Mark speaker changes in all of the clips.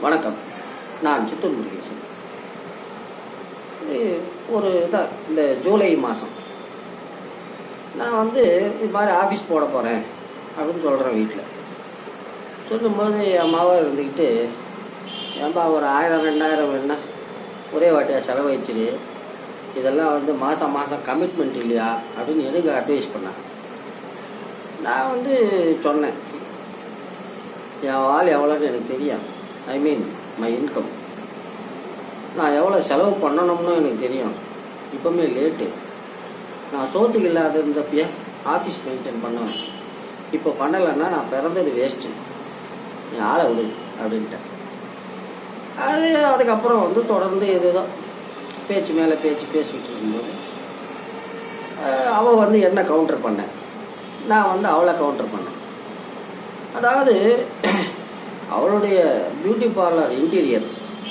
Speaker 1: வணக்கம் நான் சித்தூர் முருகேசன் இது ஒரு இதான் இந்த ஜூலை மாதம் நான் வந்து இது மாதிரி ஆஃபீஸ் போட போகிறேன் அப்படின்னு சொல்கிறேன் வீட்டில் சொல்லும்போது என் மாவா இருந்துக்கிட்டு ஏன்பா ஒரு ஆயிரம் ரெண்டாயிரம் வேணா ஒரே வாட்டியாக செலவழிச்சிடு இதெல்லாம் வந்து மாதம் மாதம் கமிட்மெண்ட் இல்லையா அப்படின்னு எனக்கு அட்வைஸ் பண்ணேன் நான் வந்து சொன்னேன் என் ஆள் எவ்வளோன்னு எனக்கு தெரியும் ஐ மீன் மை இன்கம் நான் எவ்வளோ செலவு பண்ணணும்னு எனக்கு தெரியும் இப்போவுமே லேட்டு நான் சோத்துக்கு இல்லாத இருந்தப்பயே ஆஃபீஸ் மெயின்டைன் பண்ணுவேன் இப்போ பண்ணலைன்னா நான் பிறந்தது வேஸ்ட்டு என் ஆளை விடு அப்படின்ட்டேன் அது அதுக்கப்புறம் வந்து தொடர்ந்து ஏதேதோ பேச்சு மேலே பேச்சு பேசிக்கிட்டு இருக்கும்போது அஹ், அவ வந்து என்ன கவுண்டர் பண்ணேன் நான் வந்து அவளை கவுண்டர் பண்ணேன் அதாவது அவளுடைய பியூட்டி பார்லர் இன்டீரியர்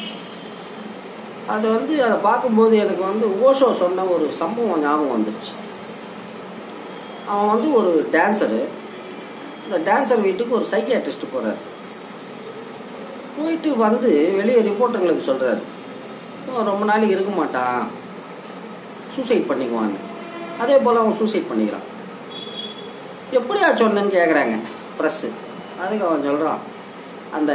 Speaker 1: அது வந்து அதை பார்க்கும்போது எனக்கு வந்து ஓஷோ சொன்ன ஒரு சம்பவம் ஞாபகம் வந்துருச்சு அவன் வந்து ஒரு டான்ஸரு இந்த டான்ஸர் வீட்டுக்கு ஒரு சைக்கியாட்ரிஸ்ட் போகிறார் போயிட்டு வந்து வெளியே ரிப்போர்ட்டர்களுக்கு சொல்கிறாரு ரொம்ப நாளைக்கு இருக்க மாட்டான் சூசைட் பண்ணிக்குவான்னு அதே போல் அவன் சூசைட் பண்ணிக்கிறான் எப்படியா சொன்னேன்னு கேட்குறாங்க ப்ரெஸ்ஸு அதுக்கு அவன் சொல்கிறான் அந்த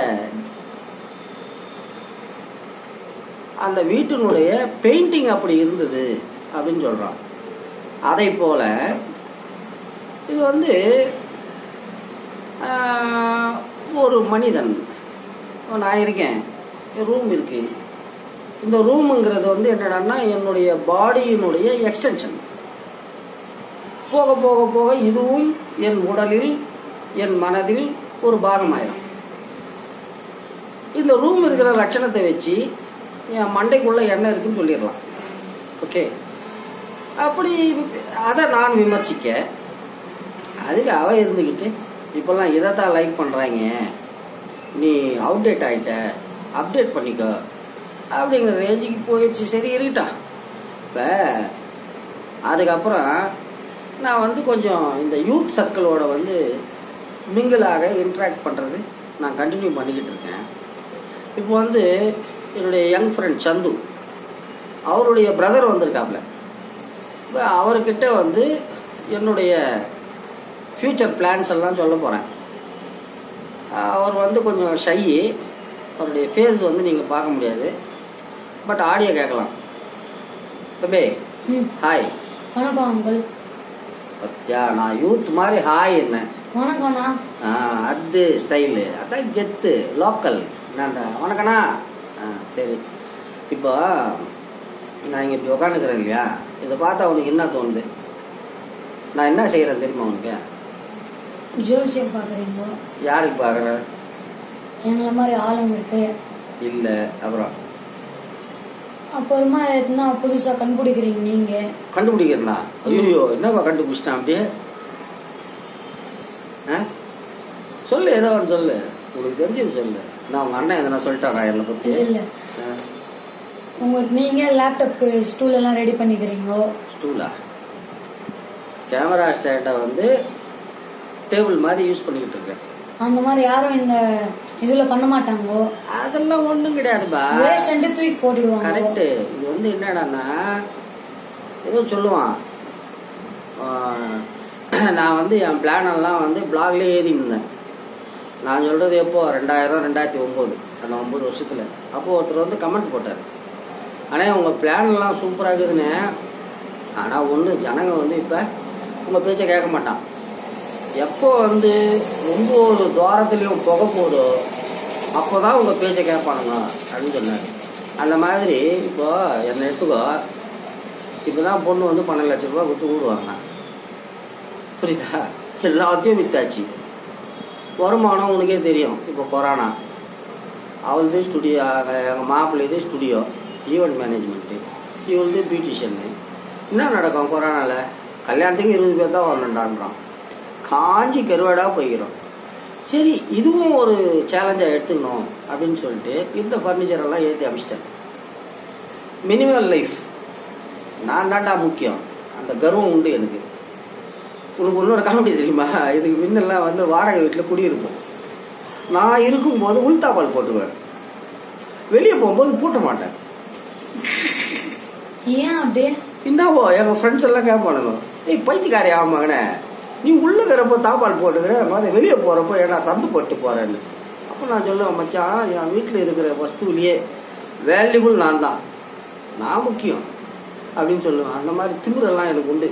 Speaker 1: அந்த வீட்டினுடைய பெயிண்டிங் அப்படி இருந்தது அப்படின்னு சொல்கிறான் அதை போல இது வந்து ஆஹ், ஒரு மனிதன் நான் இருக்கேன் ரூம் இருக்கு இந்த ரூமுங்கிறது வந்து என்னடான்னா என்னுடைய பாடியினுடைய எக்ஸ்டென்ஷன் போக போக போக இதுவும் என் உடலில் என் மனதில் ஒரு பாகமாயிரும் இந்த ரூம் இருக்கிற லட்சணத்தை வச்சு என் மண்டைக்குள்ள என்ன இருக்குன்னு சொல்லிடலாம் ஓகே அப்படி அதை நான் விமர்சிக்க அதுக்கு அவ இருந்துக்கிட்டு இப்போல்லாம் இதைத்தான் லைக் பண்ணுறாங்க நீ அவுடேட் ஆயிட்ட அப்டேட் பண்ணிக்கோ அப்படிங்கிற ரேஞ்சுக்கு போயிடுச்சு சரி இருக்கட்டா இப்போ அதுக்கப்புறம் நான் வந்து கொஞ்சம் இந்த யூத் சர்க்கிளோட வந்து மிங்கிளாக இன்ட்ராக்ட் பண்ணுறது நான் கண்டினியூ பண்ணிக்கிட்டு இருக்கேன் இப்போ வந்து என்னுடைய யங் ஃப்ரெண்ட் சந்து அவருடைய பிரதர் வந்திருக்காப்ல இப்போ அவர்கிட்ட வந்து என்னுடைய ஃப்யூச்சர் பிளான்ஸ் எல்லாம் சொல்ல போகிறேன் அவர் வந்து கொஞ்சம் ஷையி அவருடைய ஃபேஸ் வந்து நீங்கள் பார்க்க முடியாது பட் ஆடியோ கேட்கலாம் தம்பி
Speaker 2: ம்
Speaker 1: ஹாய்
Speaker 2: வணக்கம் அங்கிள்
Speaker 1: பத்தியா நான் யூத் மாதிரி ஹாய் என்ன
Speaker 2: வணக்கம்ண்ணா
Speaker 1: ஆ, அது ஸ்டைலு அதான் கெத்து லோக்கல் என்னண்டா வணக்கண்ணா ஆ சரி இப்போ நான் இங்கே இப்படி உக்காந்துக்கிறேன் இல்லையா இதை பார்த்தா உனக்கு என்ன தோணுது நான் என்ன செய்கிறேன் தெரியுமா உனக்கு
Speaker 2: ஜோசியம் பார்க்குறீங்க
Speaker 1: யாருக்கு பார்க்குறேன்
Speaker 2: எங்களை மாதிரி ஆளுங்க இருக்கு
Speaker 1: இல்லை அப்புறம்
Speaker 2: அப்புறமா எதுனா புதுசா கண்டுபிடிக்கிறீங்க நீங்க
Speaker 1: கண்டுபிடிக்கிறேனா ஐயோ என்னப்பா கண்டுபிடிச்சிட்டான் அப்படியே ஆ சொல்லு ஏதோ ஒன்று சொல்லு உனக்கு தெரிஞ்சது சொல்லு நான் உங்கள் அண்ணன் எதனா சொல்லிட்டானா என்னை பற்றி
Speaker 2: இல்ல உங்க நீங்க லேப்டாப்க்கு ஸ்டூல் எல்லாம் ரெடி பண்ணிக்கிறீங்க
Speaker 1: ஸ்டூலா கேமரா ஸ்டாண்டை வந்து டேபிள் மாதிரி யூஸ் பண்ணிக்கிட்டு இருக்கேன்
Speaker 2: அந்த மாதிரி யாரும் இந்த இதுல பண்ண மாட்டாங்க
Speaker 1: அதெல்லாம் ஒன்றும் கிடையாதுப்பா
Speaker 2: வேஸ்ட் தூக்கி போட்டுடுவாங்க
Speaker 1: கரெக்டு இது வந்து என்னடான்னா ஏதோ சொல்லுவான் ஆஹ், நான் வந்து என் பிளான் எல்லாம் வந்து பிளாக்லேயே எழுதிட்டு இருந்தேன் நான் சொல்றது எப்போ ரெண்டாயிரம் ரெண்டாயிரத்தி ஒம்பது அந்த ஒம்பது வருஷத்துல அப்போ ஒருத்தர் வந்து கமெண்ட் போட்டார் ஆனால் உங்கள் பிளான் எல்லாம் சூப்பராக இருக்குதுன்னு ஆனால் ஒன்று ஜனங்க வந்து இப்போ உங்கள் பேச்சை கேட்க மாட்டான் எப்போ வந்து ஒம்பது துவாரத்துலேயும் புகை போதோ அப்போ தான் உங்கள் பேச்சை கேட்பானுங்க அப்படின்னு சொன்னார் அந்த மாதிரி இப்போ என்னை எடுத்துக்கோ இப்போ தான் பொண்ணு வந்து பன்னெண்டு லட்ச ரூபா கொடுத்து ஊடுவாங்க புரியுதா எல்லாத்தையும் வித்தாச்சு வருமானம் உனக்கே தெரியும் இப்போ கொரோனா அவளது ஸ்டுடியோ எங்கள் மாப்பிள்ளைது ஸ்டுடியோ ஈவெண்ட் மேனேஜ்மெண்ட்டு இவளது பியூட்டிஷியனு என்ன நடக்கும் கொரோனாவில் கல்யாணத்துக்கு இருபது பேர் தான் வரணுண்டான்றான் காஞ்சி கருவாடாக போய்க்கிறோம் சரி இதுவும் ஒரு சேலஞ்சாக எடுத்துக்கணும் அப்படின்னு சொல்லிட்டு இந்த ஃபர்னிச்சர் எல்லாம் ஏற்றி அமிச்சிட்டேன் மினிமல் லைஃப் நான் தான்டா முக்கியம் அந்த கர்வம் உண்டு எனக்கு உனக்கு இன்னொரு காமெடி தெரியுமா இதுக்கு முன்னெல்லாம் வந்து வாடகை வீட்டில் குடியிருப்போம் நான் இருக்கும்போது உள்தாப்பால் போட்டுக்குவேன் வெளியே போகும்போது பூட்ட மாட்டேன்
Speaker 2: ஏன் அப்படியே
Speaker 1: என்னவோ எங்க ஃப்ரெண்ட்ஸ் எல்லாம் கேட்பானுங்க ஏய் பைத்தியக்காரி ஆ மகனே நீ உள்ள இருக்கிறப்ப தாப்பால் போட்டுக்கிற மாதிரி வெளியே போறப்போ ஏன்னா தந்து போட்டு போறேன்னு அப்போ நான் சொல்லுவேன் மச்சான் என் வீட்டில் இருக்கிற வஸ்துவிலேயே வேல்யூபிள் நான் தான் நான் முக்கியம் அப்படின்னு சொல்லுவேன் அந்த மாதிரி திமிரெல்லாம் எனக்கு உண்டு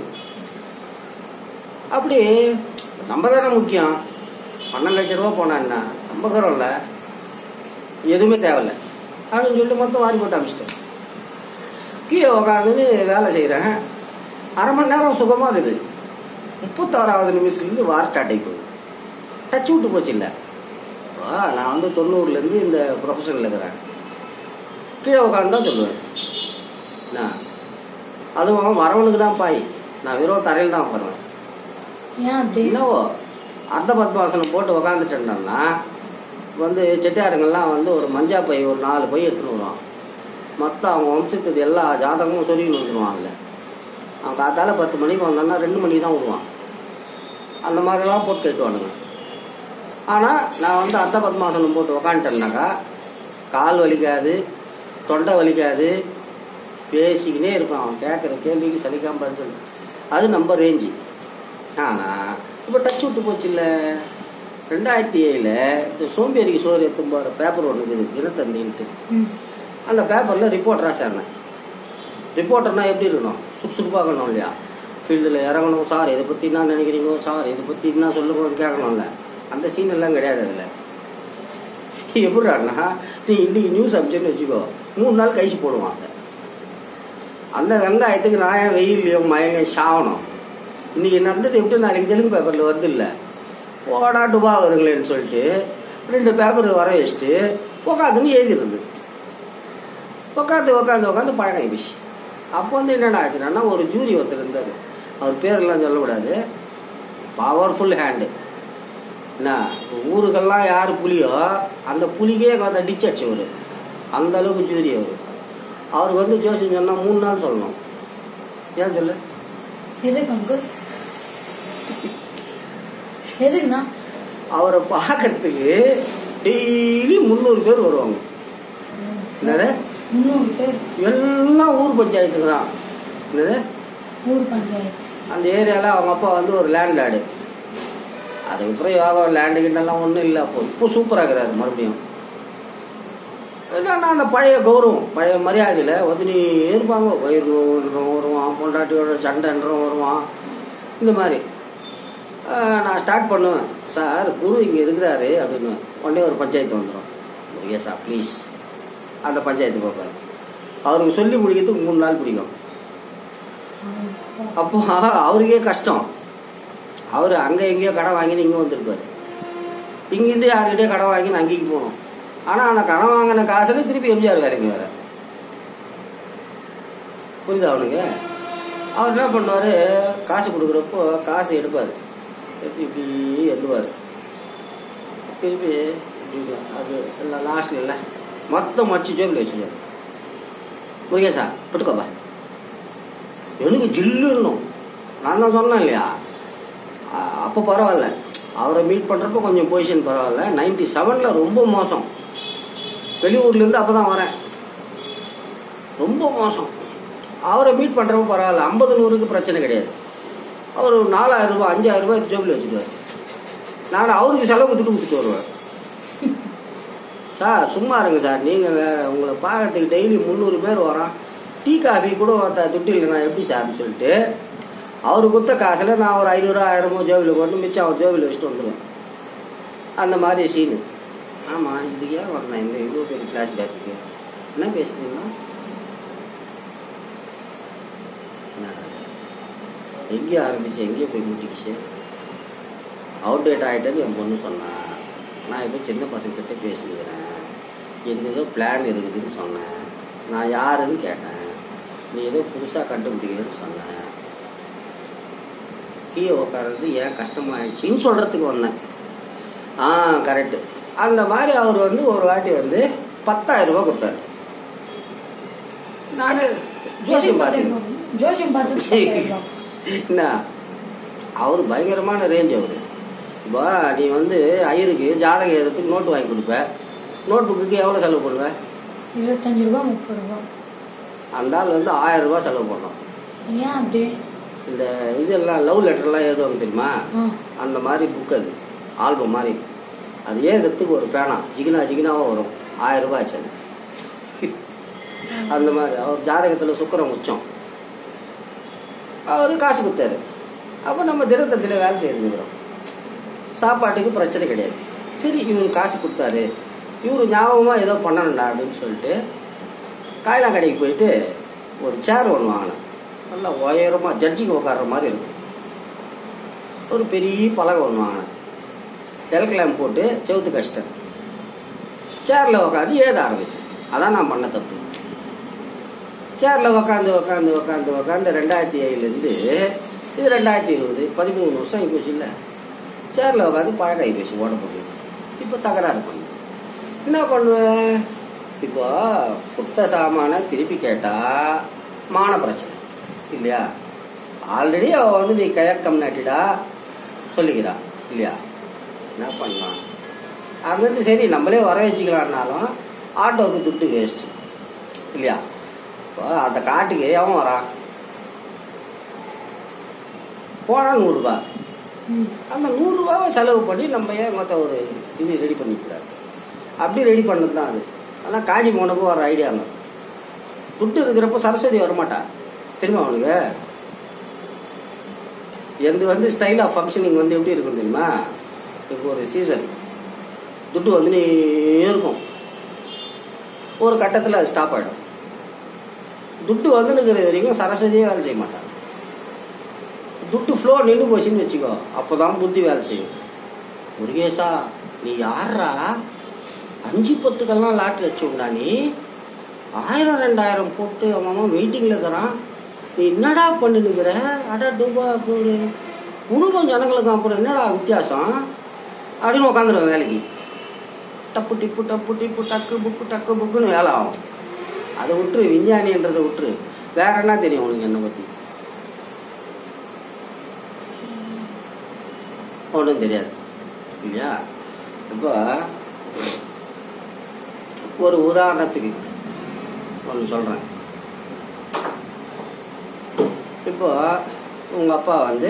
Speaker 1: அப்படி நம்ம தானே முக்கியம் பன்னெண்டு லட்ச ரூபா போனா என்ன நம்பக்கிறோம்ல எதுவுமே தேவையில்ல அப்படின்னு சொல்லிட்டு மொத்தம் வாரி போட்டு அமிச்சிட்டேன் கீழே உட்காந்து வேலை செய்கிறேன் அரை மணி நேரம் சுகமாக இருக்குது முப்பத்தாறாவது நிமிஷத்துலேருந்து வார் ஸ்டார்ட் ஆகி போகுது டச் விட்டு போச்சு இல்லை நான் வந்து தொண்ணூறுலேருந்து இந்த ப்ரொஃபஷனில் இருக்கிறேன் கீழே உட்காந்து தான் சொல்லுவேன் என்ன அதுவும் வரவனுக்கு தான் பாய் நான் வெறும் தரையில் தான் உட்காருவேன்
Speaker 2: ஏன் அப்படி
Speaker 1: என்னவோ அர்த்த பத்மாசனம் போட்டு உக்காந்துட்டேன்னா வந்து செட்டியாருங்கெல்லாம் வந்து ஒரு மஞ்சா பை ஒரு நாலு பை எடுத்துன்னு வருவான் மொத்தம் அவங்க வம்சத்துக்கு எல்லா ஜாதகமும் சொல்லின்னு வந்துடுவாங்கல்ல அவன் காத்தால பத்து மணிக்கு வந்தான்னா ரெண்டு மணிக்கு தான் விடுவான் அந்த மாதிரிலாம் போட்டு கேட்டுவானுங்க ஆனால் நான் வந்து அர்த்த பத்மாசனம் போட்டு உக்காந்துட்டேன்னாக்கா கால் வலிக்காது தொண்டை வலிக்காது பேசிக்கினே இருப்பான் அவன் கேட்குற கேள்விக்கு சலிக்காம பதில் சொல்லு. அது நம்ம ரேஞ்சு ஆனால் இப்போ டச் விட்டு போச்சு இல்லை ரெண்டாயிரத்தி ஏழில் இந்த சோம்பேறிக்கு சோறு எடுத்து போகிற பேப்பர் ஒன்று இருக்குது தினத்தந்தின்ட்டு
Speaker 2: ம்.
Speaker 1: அந்த பேப்பரில் ரிப்போர்ட்டராக சேர்ந்தேன் ரிப்போர்ட்டர்னா எப்படி இருக்கணும் சுறுசுறுப்பாக இருக்கணும் இல்லையா ஃபீல்டில் இறங்கணும் சார் இதை பற்றி என்ன நினைக்கிறீங்க சார் இதை பற்றி என்ன சொல்லுங்கன்னு கேட்கணும்ல அந்த சீன் எல்லாம் கிடையாது அதில் எப்படிறாருன்னா நீ இன்னைக்கு நியூஸ் அமிச்சுன்னு வச்சுக்கோ மூணு நாள் கழிச்சு போடுவாங்க அந்த வெங்காயத்துக்கு நான் ஏன் வெயிலையும் மயங்க சாவணும் இன்னைக்கு நடந்தது எப்படி நாளைக்கு தெலுங்கு பேப்பரில் வருது இல்லை போடா டுபா வருங்களேன்னு சொல்லிட்டு ரெண்டு பேப்பர் வர வச்சுட்டு உட்காந்துன்னு எழுதிடுறது உட்காந்து உட்காந்து உட்காந்து பழக்கம் ஆயிடுச்சு அப்போ வந்து என்னென்ன ஆச்சுன்னா ஒரு ஜூரி ஒருத்தர் இருந்தார் அவர் பேரெல்லாம் சொல்லக்கூடாது பவர்ஃபுல் ஹேண்டு என்ன இப்ப ஊருக்கெல்லாம் யார் புலியோ அந்த புலிக்கே அந்த டிச் அடிச்சவர் அந்த அளவுக்கு ஜூரி அவர் அவருக்கு வந்து ஜோசியம் சொன்னா மூணு நாள் சொல்லணும் ஏன் சொல்லு
Speaker 2: எதுக்கு அங்கு எதுக்குண்ணா
Speaker 1: அவரை பார்க்கறதுக்கு டெய்லி முந்நூறு பேர் வருவாங்க என்னது
Speaker 2: முந்நூறு பேர்
Speaker 1: எல்லாம் ஊர் பஞ்சாயத்துக்கு தான் என்னது
Speaker 2: ஊர் பஞ்சாயத்து
Speaker 1: அந்த ஏரியாவில் அவங்க அப்பா வந்து ஒரு லேண்ட் லாடு அதுக்கப்புறம் யோகா லேண்டு கிட்டெல்லாம் ஒன்றும் இல்லை அப்போ இப்போ சூப்பராக இருக்கிறாரு மறுபடியும் என்னன்னா அந்த பழைய கௌரவம் பழைய மரியாதையில் ஒதுனி இருப்பாங்க வயிறுன்றவன் வருவான் பொண்டாட்டியோட சண்டைன்றவன் வருவான் இந்த மாதிரி ஆஹ் நான் ஸ்டார்ட் பண்ணுவேன் சார் குரு இங்கே இருக்கிறாரு அப்படின்னு உடனே ஒரு பஞ்சாயத்து வந்துடும் முருகேசா ப்ளீஸ் அந்த பஞ்சாயத்து பார்ப்பாரு அவருக்கு சொல்லி முடிக்கிறதுக்கு மூணு நாள் பிடிக்கும் அப்போ அவருக்கே கஷ்டம் அவர் அங்கே எங்கேயோ கடன் வாங்கின்னு இங்கே வந்திருப்பாரு இங்கேருந்து யார்கிட்டயோ கடன் வாங்கின்னு அங்கேக்கு போகணும் ஆனால் அந்த கடன் வாங்கின காசுல திருப்பி எம்ஜிஆர் வேலைக்கு வேற புரியுதா அவனுக்கு அவர் என்ன பண்ணுவார் காசு கொடுக்குறப்போ காசு எடுப்பார் எப்படி இப்படி எழுதுவார் திருப்பி இப்படி அது எல்லாம் லாஸ்ட்ல இல்லை மொத்தம் மச்சு ஜோபில் வச்சுருவார் முருகேசா பட்டுக்கோப்பா எனக்கு ஜில்லுன்னும் நான் தான் சொன்னேன் இல்லையா அ- அப்போ பரவாயில்ல அவரை மீட் பண்ணுறப்போ கொஞ்சம் பொசிஷன் பரவாயில்ல நைன்டி செவனில் ரொம்ப மோசம் வெளியூர்லேருந்து அப்போ தான் வரேன் ரொம்ப மோசம் அவரை மீட் பண்ணுறப்போ பரவாயில்ல ஐம்பது நூறுக்கு பிரச்சனை கிடையாது அவர் ஒரு நாலாயிரம் ரூபாய் அஞ்சாயிரம் ரூபாய் ஜோபில் வச்சுக்குவார் நான் அவருக்கு செலவு துட்டு கொடுத்துட்டு வருவேன் சார் சும்மா இருங்க சார் நீங்கள் வேற உங்களை பார்க்கறதுக்கு டெய்லி முந்நூறு பேர் வரோம் டீ காஃபி கூட ஒருத்த துட்டு இல்லை நான் எப்படி சார்னு சொல்லிட்டு அவர் கொடுத்த காசில் நான் ஒரு ஐநூறு ஆயிரமோ ஜோபில் கொண்டு மிச்சம் அவர் ஜோபில் வச்சுட்டு வந்துடுவேன் அந்த மாதிரி சீனு ஆமாம் இதுக்கு ஏன் வந்தேன் இந்த இவ்வளோ பெரிய ஃப்ளாஷ்பேக்கு என்ன பேசுனீங்கன்னா என்னடா இது? எங்கேயோ ஆரம்பிச்சு எங்கேயோ போய் முட்டிக்கிச்சு அவுடேட் ஆகிட்டேன்னு என் பொண்ணு சொன்னா நான் இப்போ சின்ன பசங்கிட்ட பேசிக்கிறேன் எந்த ஏதோ பிளான் இருக்குதுன்னு சொன்னேன் நான் யாருன்னு கேட்டேன் நீ ஏதோ புதுசாக கண்டுபிடிக்கிறேன்னு சொன்னேன் கீழே உட்கார்றது ஏன் கஷ்டமாயிடுச்சின்னு சொல்கிறதுக்கு வந்தேன் ஆ கரெக்டு அந்த மாதிரி அவர் வந்து ஒரு வாட்டி வந்து பத்தாயிரம் ரூபாய் கொடுத்தாரு நான் ஜோசியம் பார்த்தேன்
Speaker 2: ஜோசியம் பார்த்து
Speaker 1: என்ன அவர் பயங்கரமான ரேஞ்ச் அவர் இப்போ நீ வந்து ஐயருக்கு ஜாதகம் எழுதுறதுக்கு நோட்டு வாங்கி கொடுப்ப நோட் புக்குக்கு எவ்வளோ செலவு பண்ணுவ
Speaker 2: இருபத்தஞ்சு ரூபா முப்பது ரூபா
Speaker 1: அந்த ஆள் வந்து ஆயிரம் ரூபாய் செலவு பண்ணோம்
Speaker 2: ஏன் அப்படி
Speaker 1: இந்த இதெல்லாம் லவ் லெட்டர்லாம் எழுதுவாங்க தெரியுமா
Speaker 2: ஆ
Speaker 1: அந்த மாதிரி புக் அது ஆல்பம் மாதிரி அது ஏதுறதுக்கு ஒரு பேனா ஜிகினா ஜிகினாவாக வரும் ஆயிரம் ரூபாய் ஆச்சு அது அந்த மாதிரி அவர் ஜாதகத்தில் சுக்கரம் உச்சம் அவர் காசு கொடுத்தாரு அப்போ நம்ம தினத்தத்தில் வேலை செய்யிருந்துக்கிறோம் சாப்பாட்டுக்கு பிரச்சனை கிடையாது சரி இவர் காசு கொடுத்தாரு இவர் ஞாபகமாக ஏதோ பண்ணணும்டா அப்படின்னு சொல்லிட்டு காயலா கடைக்கு போயிட்டு ஒரு சேர் ஒன்று வாங்கினேன் நல்லா உயரமாக ஜட்ஜிக்கு உட்கார்ற மாதிரி இருக்கும் ஒரு பெரிய பலகை ஒன்று வாங்கினேன் எலக்லாம் போட்டு செவுத்து கஷ்டம் சேரில் உட்காந்து எழுத ஆரம்பிச்சு அதான் நான் பண்ண தப்பு சேரில் உக்காந்து உக்காந்து உக்காந்து உக்காந்து ரெண்டாயிரத்தி ஏழுலேருந்து இது ரெண்டாயிரத்தி இருபது பதிமூணு வருஷம் ஆகி போச்சு இல்லை சேரில் உட்காந்து பழகாகி போச்சு ஓட போட்டு இப்போ தகராறு பண்ணு என்ன பண்ணுவேன் இப்போ குத்த சாமான திருப்பி கேட்டா மான பிரச்சனை இல்லையா ஆல்ரெடி அவ வந்து நீ கயக்கம் நாட்டிடா சொல்லிக்கிறா இல்லையா என்ன பண்ணலாம் அங்கிருந்து சரி நம்மளே வர வச்சுக்கலான்னாலும் ஆட்டோவுக்கு துட்டு வேஸ்ட் இல்லையா இப்போ அந்த காட்டுக்கு எவன் வரான் போனா நூறுரூபா
Speaker 2: ம்
Speaker 1: அந்த நூறுரூவாவை செலவு பண்ணி நம்ம ஏன் மொத்த ஒரு இது ரெடி பண்ணிக்கூடாது அப்படி ரெடி பண்ணது தான் அது ஆனால் காஞ்சி போனப்போ வர ஐடியாங்க துட்டு இருக்கிறப்போ சரஸ்வதி வரமாட்டா தெரியுமா அவனுக்கு எந்த வந்து ஸ்டைல் ஆஃப் ஃபங்க்ஷனிங் வந்து எப்படி இருக்கும் தெரியுமா இப்போ ஒரு சீசன் துட்டு வந்து நீ இருக்கும் ஒரு கட்டத்தில் அது ஸ்டாப் ஆகிடும் துட்டு வந்து இருக்கிற வரைக்கும் சரஸ்வதியே வேலை செய்ய மாட்டான் துட்டு ஃப்ளோ நின்று போச்சுன்னு வச்சுக்கோ அப்போதான் புத்தி வேலை செய்யும் முருகேசா நீ யாரா அஞ்சு பத்துக்கெல்லாம் லாட்ரி வச்சுண்டா நீ ஆயிரம் ரெண்டாயிரம் போட்டு அவன் வெயிட்டிங்கில் இருக்கிறான் நீ என்னடா பண்ணினுக்கிற அடா டூபா ஒரு குடும்பம் ஜனங்களுக்கு அப்புறம் என்னடா வித்தியாசம் அப்படின்னு உட்காந்துருவேன் வேலைக்கு டப்பு டிப்பு டப்பு டிப்பு டக்கு புக்கு டக்கு புக்குன்னு வேலை ஆகும் அதை விட்டுரு விஞ்ஞானின்றதை விட்டுரு வேற என்ன தெரியும் உனக்கு என்னை பற்றி ஒன்றும் தெரியாது இல்லையா இப்போ ஒரு உதாரணத்துக்கு ஒன்று சொல்கிறேன் இப்போ உங்கள் அப்பா வந்து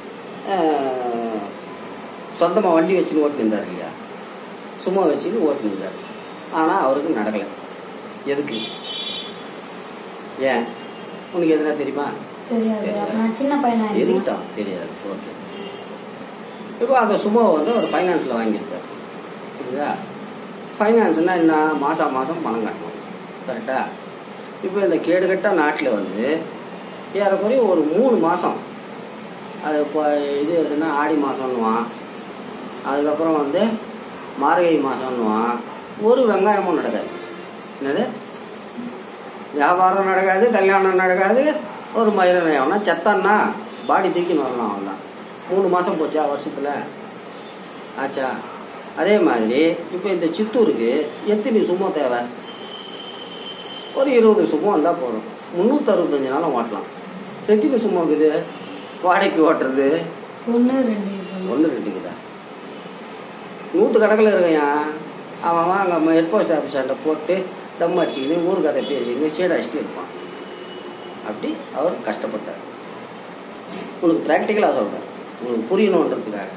Speaker 1: சொந்தமாக வண்டி வச்சுன்னு ஓட்டிருந்தார் இல்லையா சும்மா வச்சுன்னு ஓட்டிருந்தார் ஆனால் அவருக்கு நடக்கலை எதுக்கு ஏன் உனக்கு எதுனா தெரியுமா
Speaker 2: தெரியாது அப்ப நான் சின்ன பையனா இருக்கேன்
Speaker 1: இருக்கட்டும் தெரியாது ஓகே இப்போ அந்த சுமோவை வந்து ஒரு ஃபைனான்ஸில் வாங்கியிருக்கார் புரியுதா ஃபைனான்ஸ்னால் என்ன மாதம் மாதம் பணம் கட்டணும் கரெக்டா இப்போ இந்த கேடுகட்ட நாட்டில் வந்து ஏறக்குறைய ஒரு மூணு மாதம் அது இப்போ இது எதுனா ஆடி மாதம்னுவான் அதுக்கப்புறம் வந்து மார்கழி மாதம்னுவான் ஒரு வெங்காயமும் நடக்காது என்னது வியாபாரம் நடக்காது கல்யாணம் நடக்காது ஒரு மயிரம் அவனா செத்தான்னா பாடி தூக்கின்னு வரலாம் அவன் தான் மூணு மாதம் போச்சா வருஷத்தில் ஆச்சா அதே மாதிரி இப்போ இந்த சித்தூருக்கு எத்தனை சும்மா தேவை ஒரு இருபது சும்மா வந்தால் போதும் முந்நூற்றறுபத்தஞ்சு நாளும் ஓட்டலாம் எத்தனை சும்மா இருக்குது வாடகைக்கு ஓட்டுறது
Speaker 2: ஒன்று ரெண்டு இப்போ
Speaker 1: ஒன்று ரெண்டுக்குதா நூற்று கணக்கில் இருக்கையா அவன் அங்கே ஹெட் போஸ்ட் ஆஃபீஸாண்ட போட்டு தம் அடிச்சுக்கின்னு ஊர் கதை பேசிக்கின்னு சீடை அடிச்சுட்டு இருப்பான் அப்படி அவர் கஷ்டப்பட்டார் உனக்கு ப்ராக்டிக்கலாக சொல்கிறேன் உனக்கு புரியணுன்றதுக்காக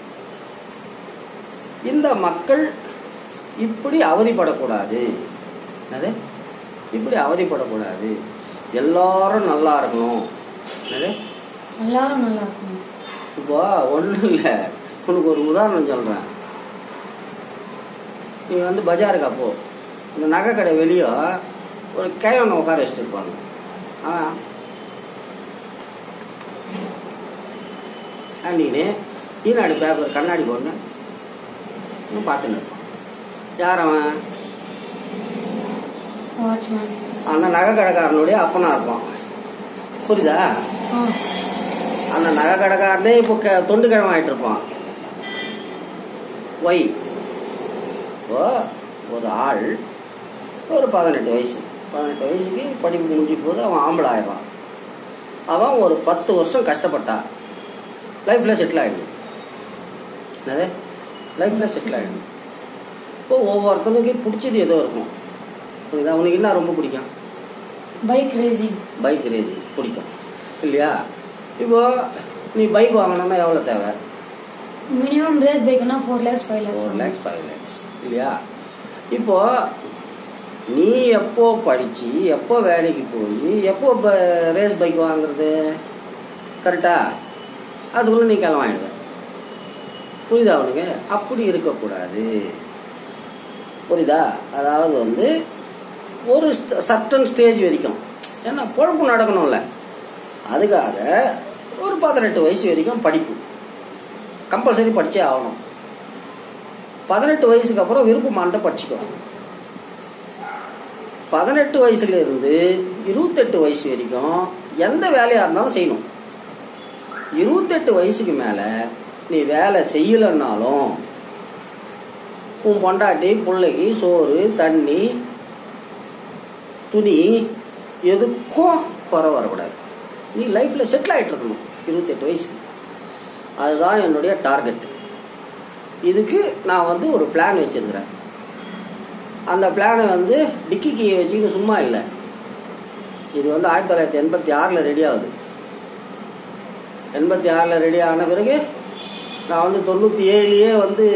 Speaker 1: இந்த மக்கள் இப்படி அவதிப்படக்கூடாது என்னது இப்படி அவதிப்படக்கூடாது எல்லாரும் நல்லா இருக்கணும் என்னது
Speaker 2: எல்லாரும் நல்லா இருக்கணும்
Speaker 1: இப்போ ஒன்றும் இல்லை உனக்கு ஒரு உதாரணம் சொல்கிறேன் நீ வந்து பஜாருக்கு அப்போ இந்த நகை கடை வெளியே ஒரு கேவனை உட்கார வச்சுட்டு இருப்பாங்க ஆ அன்னின்னு ஈனாடு பேப்பர் கண்ணாடி போடனு இன்னும் பார்த்துன்னு இருப்பான் யார் அவன்
Speaker 2: வாட்ச்மேன்
Speaker 1: அந்த நகை கடைக்காரனுடைய அப்பனா இருப்பான் புரியுதா
Speaker 2: ஆ
Speaker 1: அந்த நகை கடைக்காரனே இப்போ க தொண்டு கிழமை ஆயிட்டு இருப்பான் ஒய் இப்போ ஒரு ஆள் ஒரு பதினெட்டு வயசு பதினெட்டு வயசுக்கு படிப்பு முடிஞ்சு போது அவன் ஆம்பளை ஆயிடுவான் அவன் ஒரு பத்து வருஷம் கஷ்டப்பட்டா லைஃப்பில் செட்டில் ஆகிடும் என்னது லைஃப்பில் செட்டில் ஆகிடும் இப்போ ஒவ்வொருத்தனுக்கு பிடிச்சது ஏதோ இருக்கும் புரியுதா உனக்கு என்ன ரொம்ப பிடிக்கும்
Speaker 2: பைக் ரேசிங்
Speaker 1: பைக் ரேசிங் பிடிக்கும் இல்லையா இப்போ நீ பைக் வாங்கணும்னா எவ்வளோ தேவை
Speaker 2: மினிமம் ரேஸ் பைக்னா four lakhs five
Speaker 1: four
Speaker 2: lakhs
Speaker 1: lakhs five lakhs இல்லையா இப்போ நீ எப்போ படிச்சு எப்போ வேலைக்கு போய் எப்போ ரேஸ் பைக் வாங்குறது கரெக்டா அதுக்குள்ள நீ கிளம்ப வாங்கிடுவ புரியுதா அவனுக்கு அப்படி இருக்கக்கூடாது புரியுதா அதாவது வந்து ஒரு சர்டன் ஸ்டேஜ் வரைக்கும் ஏன்னா பொழப்பு நடக்கணும்ல அதுக்காக ஒரு பதினெட்டு வயசு வரைக்கும் படிப்பு கம்பல்சரி படிச்சே ஆகணும் பதினெட்டு வயசுக்கு அப்புறம் விருப்பமானதை படிச்சுக்கோ பதினெட்டு வயசுல இருந்து இருபத்தெட்டு வயசு வரைக்கும் எந்த வேலையா இருந்தாலும் செய்யணும் இருபத்தெட்டு வயசுக்கு மேல நீ வேலை செய்யலைன்னாலும் உன் பொண்டாட்டி பிள்ளைக்கு சோறு தண்ணி துணி எதுக்கும் குறை வரக்கூடாது நீ லைஃப்ல செட்டில் ஆயிட்டு இருக்கணும் இருபத்தெட்டு வயசுக்கு அதுதான் என்னுடைய டார்கெட் இதுக்கு நான் வந்து ஒரு பிளான் வச்சிருக்கிறேன் அந்த பிளானை வந்து டிக்கி கீயை வச்சுக்கிட்டு சும்மா இல்லை இது வந்து ஆயிரத்தி தொள்ளாயிரத்தி எண்பத்தி ஆறில் ரெடி ஆகுது எண்பத்தி ஆறில் ரெடி ஆன பிறகு நான் வந்து தொண்ணூற்றி ஏழுலேயே வந்து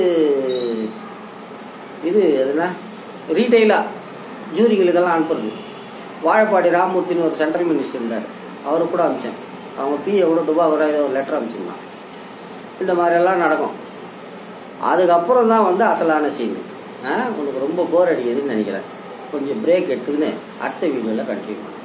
Speaker 1: இது எதுனா ரீட்டெயிலாக ஜூரிகளுக்கெல்லாம் அனுப்புறது வாழப்பாடி ராமூர்த்தின்னு ஒரு சென்ட்ரல் மினிஸ்டர் இருந்தார் அவருக்கு கூட அனுப்பிச்சேன் அவங்க பிஏ கூட டுபா ஒரு ஏதோ லெட்டர் அனுப்பிச்சிருந்தான் இந்த மாதிரியெல்லாம் நடக்கும் அதுக்கப்புறம் தான் வந்து அசலான சீன் உனக்கு ரொம்ப போர் அடிக்குதுன்னு நினைக்கிறேன் கொஞ்சம் பிரேக் எடுத்துக்கின்னு அடுத்த வீடியோவில் கண்டினியூ பண்ணலாம்